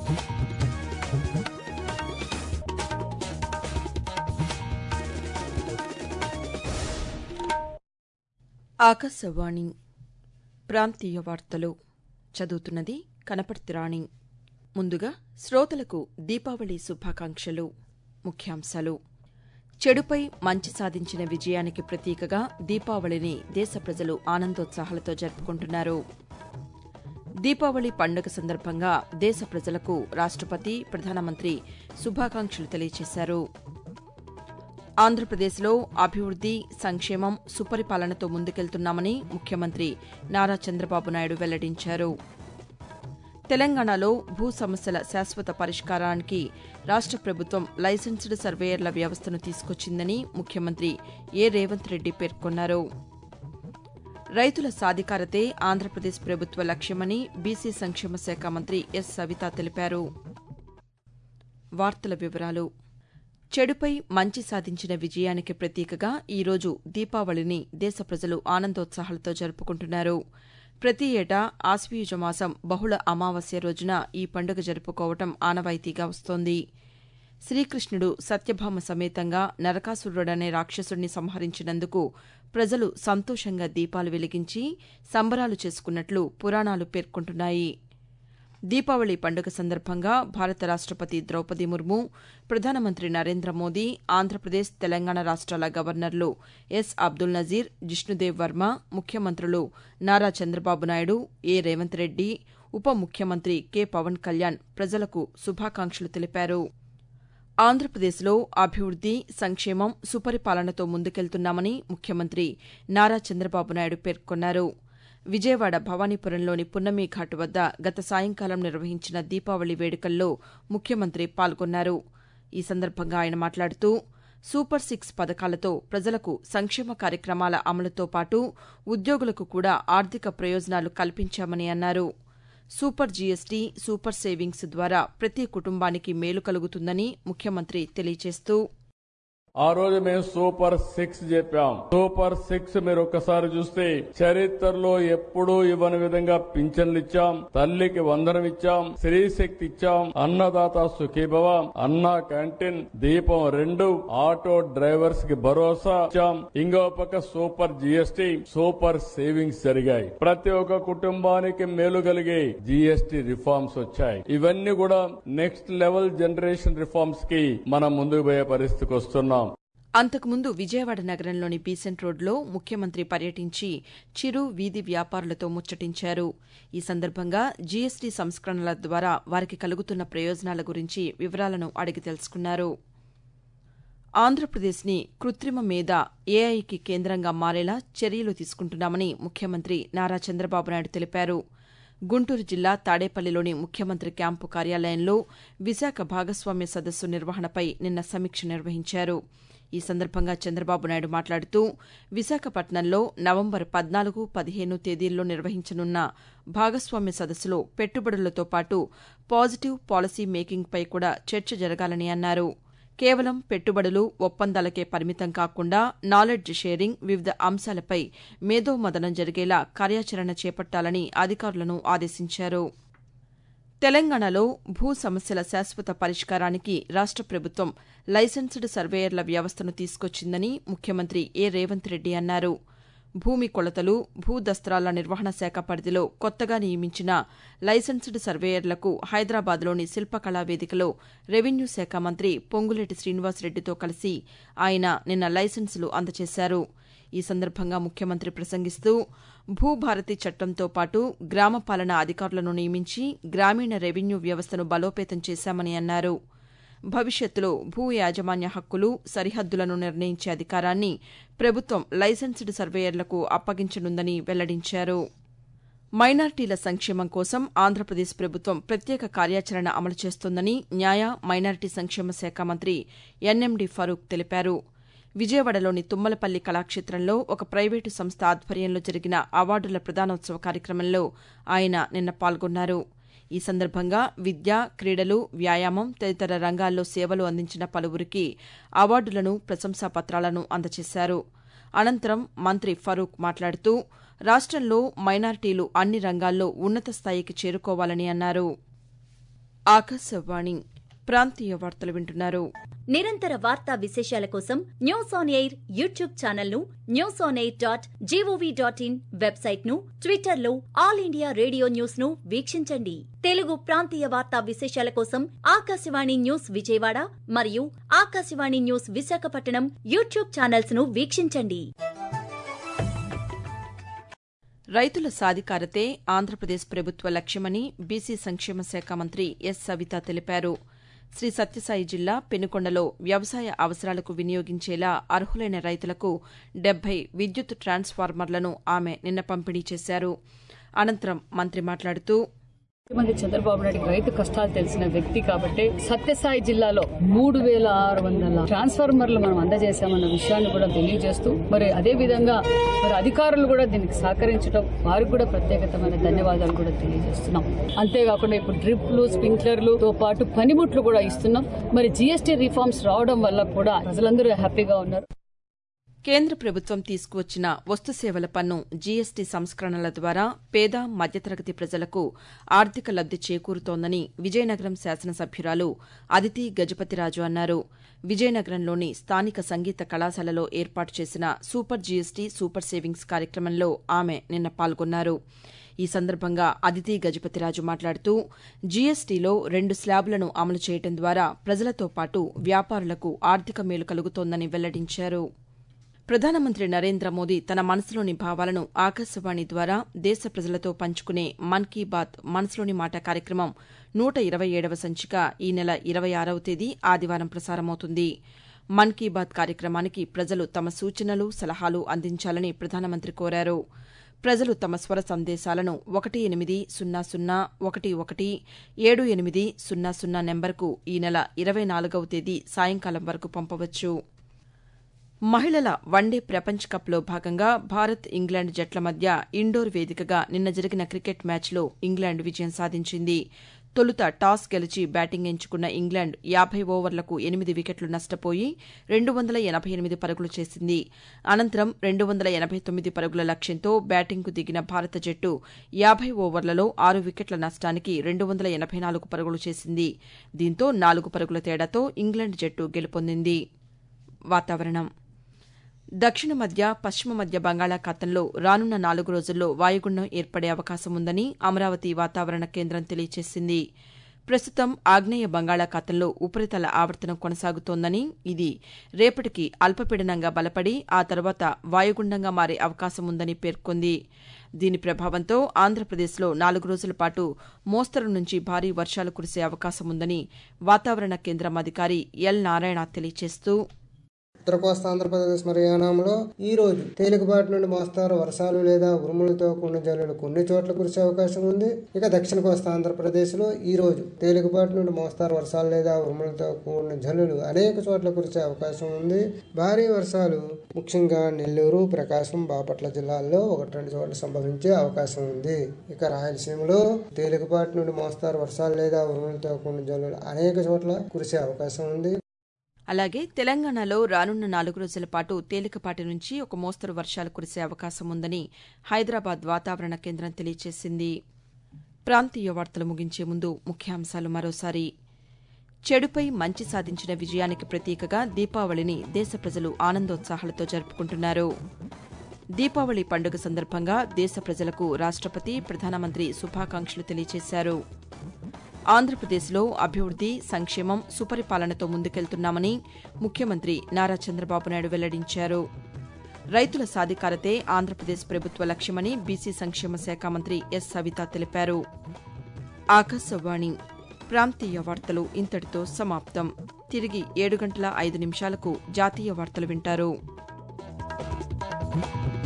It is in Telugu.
ఆకాశవాణి ప్రాంతీయ వార్తలు చదువుతున్నది కనపర్తి రాణి ముందుగా శ్రోతలకు దీపావళి శుభాకాంక్షలు ముఖ్యాంశాలు చెడుపై మంచి సాధించిన విజయానికి ప్రతీకగా దీపావళిని దేశ ప్రజలు ఆనందోత్సాహాలతో జరుపుకుంటున్నారు దీపావళి పండుగ సందర్భంగా దేశ ప్రజలకు రాష్టపతి ప్రధానమంత్రి శుభాకాంక్షలు తెలియజేశారు ఆంధ్రప్రదేశ్లో అభివృద్ది సంక్షేమం సుపరిపాలనతో ముందుకెళ్తున్నామని ముఖ్యమంత్రి నారా చంద్రబాబు నాయుడు వెల్లడించారు తెలంగాణలో భూ సమస్యల శాశ్వత పరిష్కారానికి రాష్ట ప్రభుత్వం లైసెన్స్డ్ సర్వేయర్ల వ్యవస్థను తీసుకొచ్చిందని ముఖ్యమంత్రి ఏ రేవంత్ రెడ్డి పేర్కొన్నారు రైతుల సాధికారతే ఆంధ్రప్రదేశ్ ప్రభుత్వ లక్ష్యమని బీసీ సంక్షేమ శాఖ మంత్రి ఎస్ సవిత తెలిపారు వార్తల వివరాలు చెడుపై మంచి సాధించిన విజయానికి ప్రతీకగా ఈరోజు దీపావళిని దేశ ప్రజలు ఆనందోత్సాహాలతో జరుపుకుంటున్నారు ప్రతి ఏటా ఆశ్వయుజ మాసం బహుళ అమావాస్య రోజున ఈ పండుగ జరుపుకోవటం ఆనవాయితీగా వస్తోంది శ్రీకృష్ణుడు సత్యభామ సమేతంగా నరకాసురుడనే రాక్షసుడిని సంహరించినందుకు ప్రజలు సంతోషంగా దీపాలు వెలిగించి సంబరాలు చేసుకున్నట్లు పురాణాలు పేర్కొంటున్నాయి దీపావళి పండుగ సందర్భంగా భారత రాష్టపతి ద్రౌపది ముర్ము ప్రధానమంత్రి నరేంద్ర మోదీ ఆంధ్రప్రదేశ్ తెలంగాణ రాష్ట్రాల గవర్నర్లు ఎస్ అబ్దుల్ నజీర్ జిష్ణుదేవ్ వర్మ ముఖ్యమంత్రులు నారా చంద్రబాబు నాయుడు ఏ రేవంత్ రెడ్డి ఉప ముఖ్యమంత్రి కె పవన్ కళ్యాణ్ ప్రజలకు శుభాకాంక్షలు తెలిపారు ఆంధ్రప్రదేశ్లో అభివృద్ది సంక్షేమం సుపరిపాలనతో ముందుకెళ్తున్నామని ముఖ్యమంత్రి నారా చంద్రబాబు నాయుడు పేర్కొన్నారు విజయవాడ భవానీపురంలోని పున్నమి ఘాటు వద్ద గత సాయంకాలం నిర్వహించిన దీపావళి వేడుకల్లో ముఖ్యమంత్రి పాల్గొన్నారు ఈ సందర్భంగా ఆయన మాట్లాడుతూ సూపర్ సిక్స్ పథకాలతో ప్రజలకు సంక్షేమ కార్యక్రమాల అమలుతో పాటు ఉద్యోగులకు కూడా ఆర్థిక ప్రయోజనాలు కల్పించామని అన్నారు సూపర్ జీఎస్టీ సూపర్ సేవింగ్స్ ద్వారా ప్రతి కుటుంబానికి మేలు కలుగుతుందని ముఖ్యమంత్రి తెలియజేస్తూ ఆ రోజు మేము సూపర్ సిక్స్ చెప్పాం సూపర్ సిక్స్ మీరు ఒక్కసారి చూస్తే చరిత్రలో ఎప్పుడూ ఇవ్వని విధంగా పింఛన్లు ఇచ్చాం తల్లికి వందనం ఇచ్చాం స్త్రీ శక్తి ఇచ్చాం అన్నదాత సుఖీభవ అన్న క్యాంటీన్ దీపం రెండు ఆటో డ్రైవర్స్ కి భరోసా ఇచ్చాం ఇంకో పక్క సూపర్ జిఎస్టి సూపర్ సేవింగ్స్ జరిగాయి ప్రతి ఒక్క కుటుంబానికి మేలు కలిగే జిఎస్టి రిఫార్మ్స్ వచ్చాయి ఇవన్నీ కూడా నెక్స్ట్ లెవెల్ జనరేషన్ రిఫార్మ్స్ కి మనం ముందుకు పోయే పరిస్థితికి వస్తున్నాం అంతకుముందు విజయవాడ నగరంలోని బీసెంట్ రోడ్లో ముఖ్యమంత్రి పర్యటించి చిరు వీధి వ్యాపారులతో ముచ్చటించారు ఈ సందర్భంగా జీఎస్టీ సంస్కరణల ద్వారా వారికి కలుగుతున్న ప్రయోజనాల గురించి వివరాలను అడిగి తెలుసుకున్నారు ఆంధ్రప్రదేశ్ని కృత్రిమ మేధ ఏఐకి కేంద్రంగా మారేలా చర్యలు తీసుకుంటున్నామని ముఖ్యమంత్రి నారా చంద్రబాబు నాయుడు తెలిపారు గుంటూరు జిల్లా తాడేపల్లిలోని ముఖ్యమంత్రి క్యాంపు కార్యాలయంలో విశాఖ భాగస్వామ్య సదస్సు నిర్వహణపై నిన్న సమీక్ష నిర్వహించారు ఈ సందర్భంగా చంద్రబాబు నాయుడు మాట్లాడుతూ విశాఖపట్నంలో నవంబర్ పద్నాలుగు పదిహేను తేదీల్లో నిర్వహించనున్న భాగస్వామ్య సదస్సులో పెట్టుబడులతో పాటు పాజిటివ్ పాలసీ మేకింగ్పై కూడా చర్చ జరగాలని అన్నారు కేవలం పెట్టుబడులు ఒప్పందాలకే పరిమితం కాకుండా నాలెడ్జ్ షేరింగ్ వివిధ అంశాలపై మేధోమదనం జరిగేలా కార్యాచరణ చేపట్టాలని అధికారులను ఆదేశించారు తెలంగాణలో భూ సమస్యల శాశ్వత పరిష్కారానికి రాష్ట ప్రభుత్వం లైసెన్స్డ్ సర్వేయర్ల వ్యవస్థను తీసుకొచ్చిందని ముఖ్యమంత్రి ఏ రేవంత్ రెడ్డి అన్నారు భూమి కొలతలు భూ దస్త్రాల నిర్వహణ శాఖ పరిధిలో కొత్తగా నియమించిన లైసెన్స్డ్ సర్వేయర్లకు హైదరాబాద్లోని శిల్పకళా వేదికలో రెవెన్యూ శాఖ మంత్రి పొంగులేటి శ్రీనివాసరెడ్డితో కలిసి ఆయన నిన్న లైసెన్సులు అందజేశారు ఈ సందర్భంగా ముఖ్యమంత్రి ప్రసంగిస్తూ భూభారతి చట్టంతో పాటు గ్రామ పాలనా అధికారులను నియమించి గ్రామీణ రెవెన్యూ వ్యవస్థను బలోపేతం చేశామని అన్నారు భవిష్యత్తులో భూ యాజమాన్య హక్కులు సరిహద్దులను నిర్ణయించే అధికారాన్ని ప్రభుత్వం లైసెన్స్డ్ సర్వేయర్లకు అప్పగించనుందని వెల్లడించారు మైనార్టీల సంక్షేమం కోసం ఆంధ్రప్రదేశ్ ప్రభుత్వం ప్రత్యేక కార్యాచరణ అమలు చేస్తోందని న్యాయ మైనార్టీ సంక్షేమ శాఖ మంత్రి ఎన్ఎండి ఫరూక్ తెలిపారు విజయవాడలోని తుమ్మలపల్లి కళాక్షేత్రంలో ఒక ప్రైవేటు సంస్థ ఆధ్వర్యంలో జరిగిన అవార్డుల ప్రదానోత్సవ కార్యక్రమంలో ఆయన నిన్న పాల్గొన్నారు ఈ సందర్భంగా విద్య క్రీడలు వ్యాయామం తదితర రంగాల్లో సేవలు అందించిన పలువురికి అవార్డులను ప్రశంసా పత్రాలను అందజేశారు అనంతరం మంత్రి ఫరూక్ మాట్లాడుతూ రాష్టంలో మైనార్టీలు అన్ని రంగాల్లో ఉన్నత స్థాయికి చేరుకోవాలని అన్నారు ఆకాశవాణి ప్రాంతీయ వార్తలు వింటున్నారు నిరంతర వార్తా విశేషాల కోసం news on air YouTube channel ను news on air dot G O V dot in website ను ట్విట్టర్ లో ఆల్ ఇండియా రేడియో న్యూస్ ను వీక్షించండి తెలుగు ప్రాంతీయ వార్తా విశేషాల కోసం ఆకాశవాణి న్యూస్ విజయవాడ మరియు Akashvani news Visakhapatnam YouTube channels ను వీక్షించండి రైతుల సాధికారతే ఆంధ్రప్రదేశ్ ప్రభుత్వ లక్ష్యమని బీసీ సంక్షేమ శాఖ మంత్రి ఎస్ సవిత తెలిపారు శ్రీ సత్యసాయి జిల్లా పెనుకొండలో వ్యవసాయ అవసరాలకు వినియోగించేలా అర్హులైన రైతులకు డెబ్బై విద్యుత్ ట్రాన్స్ఫార్మర్లను ఆమె నిన్న పంపిణీ చేశారు అనంతరం మంత్రి మాట్లాడుతూ ముఖ్యమంత్రి చంద్రబాబు నాయుడు రైతు కష్టాలు తెలిసిన వ్యక్తి కాబట్టి సత్యసాయి జిల్లాలో మూడు వేల ఆరు వందల ట్రాన్స్ఫార్మర్లు మనం అందజేశామన్న విషయాన్ని కూడా తెలియజేస్తూ మరి అదే విధంగా మరి అధికారులు కూడా దీనికి సహకరించడం వారికి కూడా ప్రత్యేకతమైన ధన్యవాదాలు కూడా తెలియజేస్తున్నాం అంతేకాకుండా ఇప్పుడు డ్రిప్లు స్ప్రింక్లర్లతో పాటు పనిముట్లు కూడా ఇస్తున్నాం మరి జీఎస్టీ రిఫార్మ్స్ రావడం వల్ల కూడా ప్రజలందరూ హ్యాపీగా ఉన్నారు కేంద్ర ప్రభుత్వం తీసుకువచ్చిన వస్తుసేవల పన్ను జీఎస్టీ సంస్కరణల ద్వారా పేద మధ్యతరగతి ప్రజలకు ఆర్థిక లబ్ది చేకూరుతోందని విజయనగరం శాసనసభ్యురాలు అదితి గజపతిరాజు అన్నారు విజయనగరంలోని స్థానిక సంగీత కళాశాలలో ఏర్పాటు చేసిన సూపర్ జీఎస్టీ సూపర్ సేవింగ్స్ కార్యక్రమంలో ఆమె నిన్న పాల్గొన్నారు ఈ సందర్భంగా అదితి గజపతిరాజు మాట్లాడుతూ జీఎస్టీలో రెండు స్లాబులను అమలు చేయడం ద్వారా ప్రజలతో పాటు వ్యాపారులకు ఆర్థిక మేలు కలుగుతోందని వెల్లడించారు ప్రధానమంత్రి నరేంద్ర మోదీ తన మనసులోని భావాలను ఆకాశవాణి ద్వారా దేశ ప్రజలతో పంచుకునే మన్ కీ బాత్ మనసులోని మాట కార్యక్రమం నూట ఇరవై ఏడవ సంచిక ఈ నెల ఇరవై ఆరవ తేదీ ఆదివారం ప్రసారమవుతుంది మన్ కీ బాత్ కార్యక్రమానికి ప్రజలు తమ సూచనలు సలహాలు అందించాలని ప్రధానమంత్రి కోరారు ప్రజలు తమ స్వర సందేశాలను ఒకటి ఎనిమిది సున్నా సున్నా ఒకటి ఒకటి ఏడు ఎనిమిది సున్నా సున్నా నెంబర్కు ఈ నెల ఇరవై నాలుగవ తేదీ సాయంకాలం వరకు పంపవచ్చు మహిళల వన్డే ప్రపంచ కప్లో భాగంగా భారత్ ఇంగ్లాండ్ జట్ల మధ్య ఇండోర్ వేదికగా నిన్న జరిగిన క్రికెట్ మ్యాచ్లో ఇంగ్లాండ్ విజయం సాధించింది తొలుత టాస్ గెలిచి బ్యాటింగ్ ఎంచుకున్న ఇంగ్లాండ్ యాభై ఓవర్లకు ఎనిమిది వికెట్లు నష్టపోయి రెండు వందల ఎనభై ఎనిమిది పరుగులు చేసింది అనంతరం రెండు వందల ఎనభై తొమ్మిది పరుగుల లక్ష్యంతో బ్యాటింగ్కు దిగిన భారత జట్టు యాభై ఓవర్లలో ఆరు వికెట్ల నష్టానికి రెండు వందల ఎనభై నాలుగు పరుగులు చేసింది దీంతో నాలుగు పరుగుల తేడాతో ఇంగ్లాండ్ జట్టు గెలుపొందింది వాతావరణం దక్షిణ మధ్య పశ్చిమ మధ్య బంగాళాఖాతంలో రానున్న నాలుగు రోజుల్లో వాయుగుండం ఏర్పడే అవకాశం ఉందని అమరావతి వాతావరణ కేంద్రం తెలియజేసింది ప్రస్తుతం ఆగ్నేయ బంగాళాఖాతంలో ఉపరితల ఆవర్తనం కొనసాగుతోందని ఇది రేపటికి అల్పపీడనంగా బలపడి ఆ తర్వాత వాయుగుండంగా మారే అవకాశం ఉందని పేర్కొంది దీని ప్రభావంతో ఆంధ్రప్రదేశ్లో నాలుగు రోజుల పాటు మోస్తరు నుంచి భారీ వర్షాలు కురిసే అవకాశం ఉందని వాతావరణ కేంద్రం అధికారి ఎల్ నారాయణ తెలియజేస్తూ ఉత్తర కోస్తా ఆంధ్రప్రదేశ్ మరియానంలో ఈ రోజు తేలికపాటి నుండి మోస్తారు వర్షాలు లేదా ఉరుములతో కూడిన జల్లులు కొన్ని చోట్ల కురిసే అవకాశం ఉంది ఇక దక్షిణ కోస్తా ఆంధ్రప్రదేశ్ లో ఈ రోజు తేలికపాటి నుండి మోస్తారు వర్షాలు లేదా ఉరుములతో కూడిన జల్లులు అనేక చోట్ల కురిసే అవకాశం ఉంది భారీ వర్షాలు ముఖ్యంగా నెల్లూరు ప్రకాశం బాపట్ల జిల్లాల్లో ఒకటి రెండు చోట్ల సంభవించే అవకాశం ఉంది ఇక రాయలసీమలో తేలికపాటి నుండి మోస్తారు వర్షాలు లేదా ఉరుములతో కూడిన జల్లులు అనేక చోట్ల కురిసే అవకాశం ఉంది అలాగే తెలంగాణలో రానున్న నాలుగు రోజుల పాటు తేలికపాటి నుంచి ఒక మోస్తరు వర్షాలు కురిసే అవకాశం ఉందని హైదరాబాద్ వాతావరణ కేంద్రం తెలియజేసింది ప్రాంతీయ వార్తలు ముగించే ముందు ముఖ్యాంశాలు మరోసారి చెడుపై మంచి సాధించిన విజయానికి ప్రతీకగా దీపావళిని దేశ ప్రజలు ఆనందోత్సాహాలతో జరుపుకుంటున్నారు దీపావళి పండుగ సందర్భంగా దేశ ప్రజలకు రాష్టపతి ప్రధానమంత్రి శుభాకాంక్షలు తెలియజేశారు ఆంధ్రప్రదేశ్లో అభివృద్ది సంక్షేమం సుపరిపాలనతో ముందుకెళ్తున్నామని ముఖ్యమంత్రి నారా చంద్రబాబు నాయుడు వెల్లడించారు రైతుల సాధికారతే ఆంధ్రప్రదేశ్ ప్రభుత్వ లక్ష్యమని బీసీ సంక్షేమ శాఖ మంత్రి ఎస్ సవిత తెలిపారు ఆకాశవాణి ప్రాంతీయ వార్తలు ఇంతటితో సమాప్తం తిరిగి ఏడు గంటల ఐదు నిమిషాలకు జాతీయ వార్తలు వింటారు